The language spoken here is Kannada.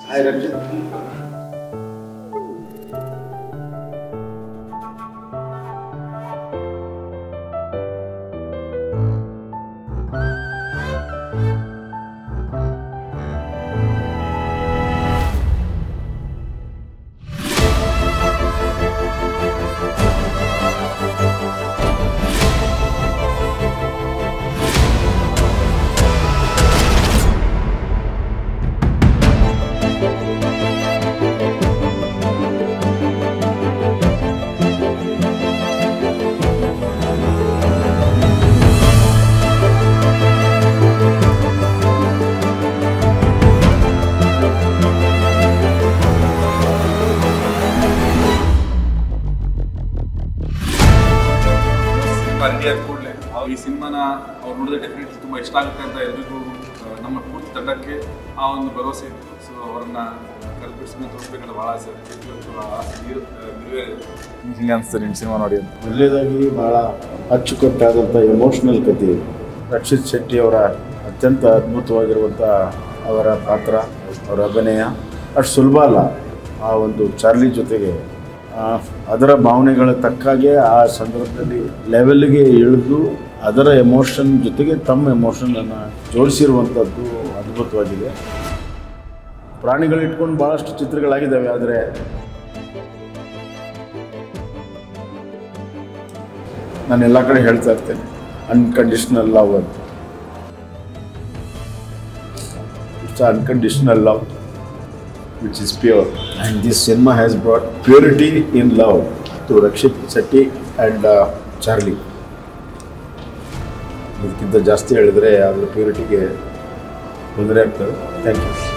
ಹಾಯ್ ರಕ್ಷಿತ್ ರೆಡಿ ಆದ ಕೂಡಲೇ ಈ ಸಿನಿಮಾನ ಅವ್ರು ನೋಡಿದ್ರೆ ಡೆಫಿನೆಟ್ಲಿ ತುಂಬ ಇಷ್ಟ ಆಗುತ್ತೆ ಅಂತ ಎಲ್ರಿಗೂ ಆ, ನಮ್ಮ ಪೂರ್ತಿ ತಂಡಕ್ಕೆ ಆ ಒಂದು ಭರವಸೆ ಇತ್ತು ಸೊ ಅವರನ್ನ ಕಲ್ಪಿಸಿ ಸಿನಿಮಾ ತೋರಿಸ್ಬೇಕಂತ ಭಾಳ ಆಸೆ ಇತ್ತು. ಇವತ್ತು ಆ ಆಸೆ ನೀರು ನೆರವೇರಿದೆ ಹಿಂಗೆ ಅನಿಸ್ತಾರೆ ನಿಮ್ಮ ಸಿನಿಮಾ ನೋಡಿ ಅಂತ ಮೊದಲನೇದಾಗಿ ಬಹಳ ಅಚ್ಚುಕಟ್ಟಾದಂಥ ಎಮೋಷ್ನಲ್ ಕಥೆ ಇದು. ರಕ್ಷಿತ್ ಶೆಟ್ಟಿ ಅವರ ಅತ್ಯಂತ ಅದ್ಭುತವಾಗಿರುವಂಥ ಅವರ ಪಾತ್ರ ಅವರ ಅಭಿನಯ ಅಷ್ಟು ಸುಲಭ ಅಲ್ಲ ಆ ಒಂದು ಚಾರ್ಲಿ ಜೊತೆಗೆ ಆ, ಅದರ ಭಾವನೆಗಳ ತಕ್ಕಾಗೆ ಆ ಸಂದರ್ಭದಲ್ಲಿ ಲೆವೆಲ್ಗೆ ಇಳಿದು ಅದರ ಎಮೋಷನ್ ಜೊತೆಗೆ ತಮ್ಮ ಎಮೋಷನನ್ನು ಜೋಡಿಸಿರುವಂಥದ್ದು ಅದ್ಭುತವಾಗಿದೆ ಪ್ರಾಣಿಗಳಿಟ್ಕೊಂಡು ಭಾಳಷ್ಟು ಚಿತ್ರಗಳಾಗಿದ್ದಾವೆ ಆದರೆ ನಾನು ಎಲ್ಲ ಕಡೆ ಹೇಳ್ತಾ ಇರ್ತೇನೆ ಅನ್ಕಂಡೀಷನಲ್ ಲವ್ ಅಂತ it's unconditional love which is pure and this cinema has brought purity in love to Rakshit Shetty and Charlie ಇದಕ್ಕಿಂತ ಜಾಸ್ತಿ ಹೇಳಿದರೆ ಅದರ ಪ್ಯೂರಿಟಿಗೆ ತೊಂದರೆ ಆಗ್ತದೆ ಥ್ಯಾಂಕ್ ಯು